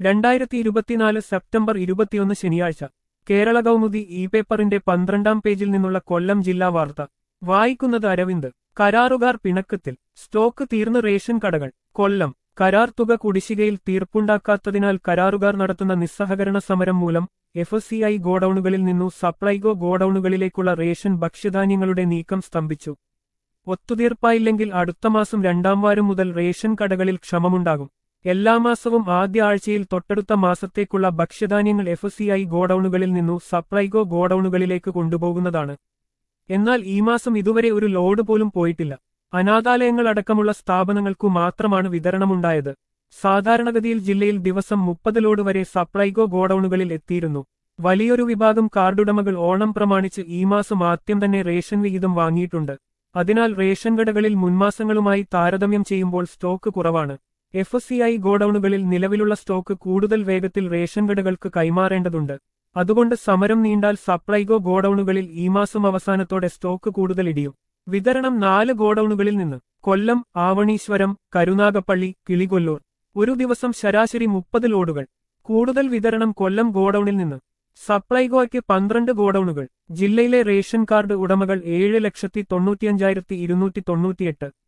രണ്ടായിരത്തി ഇരുപത്തിനാല് സെപ്റ്റംബർ ഇരുപത്തിയൊന്ന് ശനിയാഴ്ച കേരള കൗമുദി ഇ പേപ്പറിന്റെ പന്ത്രണ്ടാം പേജിൽ നിന്നുള്ള കൊല്ലം ജില്ലാ വാർത്ത വായിക്കുന്നത് അരവിന്ദ് കരാറുകാർ പിണക്കത്തിൽ സ്റ്റോക്ക് തീർന്ന് റേഷൻ കടകൾ കൊല്ലം കരാർ തുക കുടിശ്ശികയിൽ തീർപ്പുണ്ടാക്കാത്തതിനാൽ കരാറുകാർ നടത്തുന്ന നിസ്സഹകരണ സമരം മൂലം എഫ് എസ് സി ഐ ഗോഡൌണുകളിൽ നിന്നു സപ്ലൈകോ ഗോഡൌണുകളിലേക്കുള്ള റേഷൻ ഭക്ഷ്യധാന്യങ്ങളുടെ നീക്കം സ്തംഭിച്ചു ഒത്തുതീർപ്പായില്ലെങ്കിൽ അടുത്ത മാസം രണ്ടാം വാരം മുതൽ റേഷൻ കടകളിൽ ക്ഷമമുണ്ടാകും എല്ലാ മാസവും ആദ്യ ആഴ്ചയിൽ തൊട്ടടുത്ത മാസത്തേക്കുള്ള ഭക്ഷ്യധാന്യങ്ങൾ എഫ് എസ് സി ഐ ഗോഡൌണുകളിൽ നിന്നു സപ്ലൈകോ ഗോഡൌണുകളിലേക്ക് കൊണ്ടുപോകുന്നതാണ് എന്നാൽ ഈ മാസം ഇതുവരെ ഒരു ലോഡ് പോലും പോയിട്ടില്ല അനാഥാലയങ്ങൾ അടക്കമുള്ള സ്ഥാപനങ്ങൾക്കു മാത്രമാണ് വിതരണമുണ്ടായത് സാധാരണഗതിയിൽ ജില്ലയിൽ ദിവസം മുപ്പത് ലോഡ് വരെ സപ്ലൈകോ ഗോഡൌണുകളിൽ എത്തിയിരുന്നു വലിയൊരു വിഭാഗം കാർഡുടമകൾ ഓണം പ്രമാണിച്ച് ഈ മാസം ആദ്യം തന്നെ റേഷൻ വിഹിതം വാങ്ങിയിട്ടുണ്ട് അതിനാൽ റേഷൻ കടകളിൽ മുൻമാസങ്ങളുമായി താരതമ്യം ചെയ്യുമ്പോൾ സ്റ്റോക്ക് കുറവാണ് എഫ് എസ് സി ഐ ഗോഡൌണുകളിൽ നിലവിലുള്ള സ്റ്റോക്ക് കൂടുതൽ വേഗത്തിൽ റേഷൻ കടകൾക്ക് കൈമാറേണ്ടതുണ്ട് അതുകൊണ്ട് സമരം നീണ്ടാൽ സപ്ലൈകോ ഗോഡൌണുകളിൽ ഈ മാസം അവസാനത്തോടെ സ്റ്റോക്ക് കൂടുതൽ ഇടിയും വിതരണം നാല് ഗോഡൌണുകളിൽ നിന്ന് കൊല്ലം ആവണീശ്വരം കരുനാഗപ്പള്ളി കിളികൊല്ലൂർ ഒരു ദിവസം ശരാശരി മുപ്പത് ലോഡുകൾ കൂടുതൽ വിതരണം കൊല്ലം ഗോഡൌണിൽ നിന്ന് സപ്ലൈകോയ്ക്ക് പന്ത്രണ്ട് ഗോഡൌണുകൾ ജില്ലയിലെ റേഷൻ കാർഡ് ഉടമകൾ ഏഴ് ലക്ഷത്തി തൊണ്ണൂറ്റിയഞ്ചായിരത്തി ഇരുന്നൂറ്റി തൊണ്ണൂറ്റിയെട്ട്